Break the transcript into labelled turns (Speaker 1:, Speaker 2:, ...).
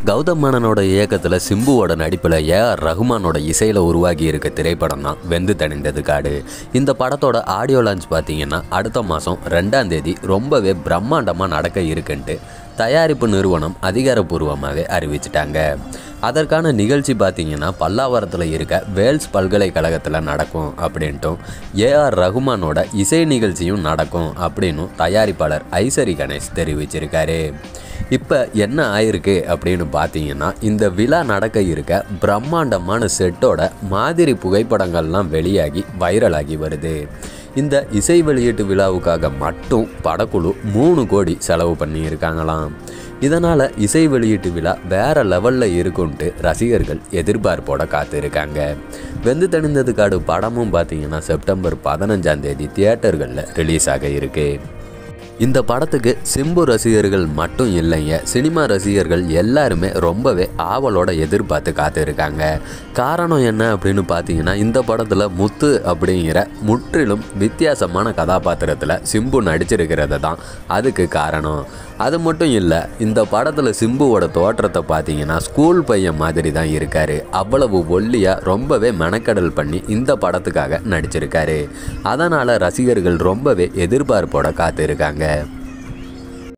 Speaker 1: கௌதம் மேனனோட இயக்கத்தில் சிம்புவோட நடிப்பில் ஏஆர் ரகுமானோட இசையில் உருவாகி இருக்க திரைப்படம் தான் வெந்து தணிந்தது காடு இந்த படத்தோட ஆடியோ லான்ச் பார்த்தீங்கன்னா அடுத்த மாதம் ரெண்டாம் தேதி ரொம்பவே பிரம்மாண்டமாக நடக்க இருக்குன்ட்டு தயாரிப்பு நிறுவனம் அதிகாரப்பூர்வமாகவே அறிவிச்சிட்டாங்க அதற்கான நிகழ்ச்சி பார்த்தீங்கன்னா பல்லாவரத்தில் இருக்க வேல்ஸ் பல்கலைக்கழகத்தில் நடக்கும் அப்படின்ட்டும் ஏஆர் ரகுமானோட இசை நிகழ்ச்சியும் நடக்கும் அப்படின்னும் தயாரிப்பாளர் ஐசரி கணேஷ் தெரிவிச்சிருக்காரு இப்போ என்ன ஆயிருக்கு அப்படின்னு பார்த்தீங்கன்னா இந்த விழா நடக்க இருக்க பிரம்மாண்டமான செட்டோட மாதிரி புகைப்படங்கள்லாம் வெளியாகி வைரலாகி வருது இந்த இசை வெளியீட்டு விழாவுக்காக மட்டும் படக்குழு மூணு கோடி செலவு பண்ணியிருக்காங்களாம் இதனால் இசை வெளியீட்டு விழா வேற லெவலில் இருக்கும்ட்டு ரசிகர்கள் எதிர்பார்ப்போட காத்திருக்காங்க வெந்து தணிந்தது காடு படமும் பார்த்தீங்கன்னா செப்டம்பர் பதினஞ்சாம் தேதி தியேட்டர்களில் ரிலீஸ் ஆக இருக்கு இந்த படத்துக்கு சிம்பு ரசிகர்கள் மட்டும் இல்லைங்க சினிமா ரசிகர்கள் எல்லாருமே ரொம்பவே ஆவலோட எதிர்பார்த்து காத்திருக்காங்க காரணம் என்ன அப்படின்னு பார்த்தீங்கன்னா இந்த படத்தில் முத்து அப்படிங்கிற முற்றிலும் வித்தியாசமான கதாபாத்திரத்தில் சிம்பு நடிச்சிருக்கிறது தான் அதுக்கு காரணம் அது மட்டும் இல்லை இந்த படத்தில் சிம்புவோட தோற்றத்தை பார்த்தீங்கன்னா ஸ்கூல் பையன் மாதிரி தான் இருக்காரு அவ்வளவு ஒல்லியாக ரொம்பவே மெனக்கடல் பண்ணி இந்த படத்துக்காக நடிச்சிருக்காரு அதனால் ரசிகர்கள் ரொம்பவே எதிர்பார்ப்போட காத்திருக்காங்க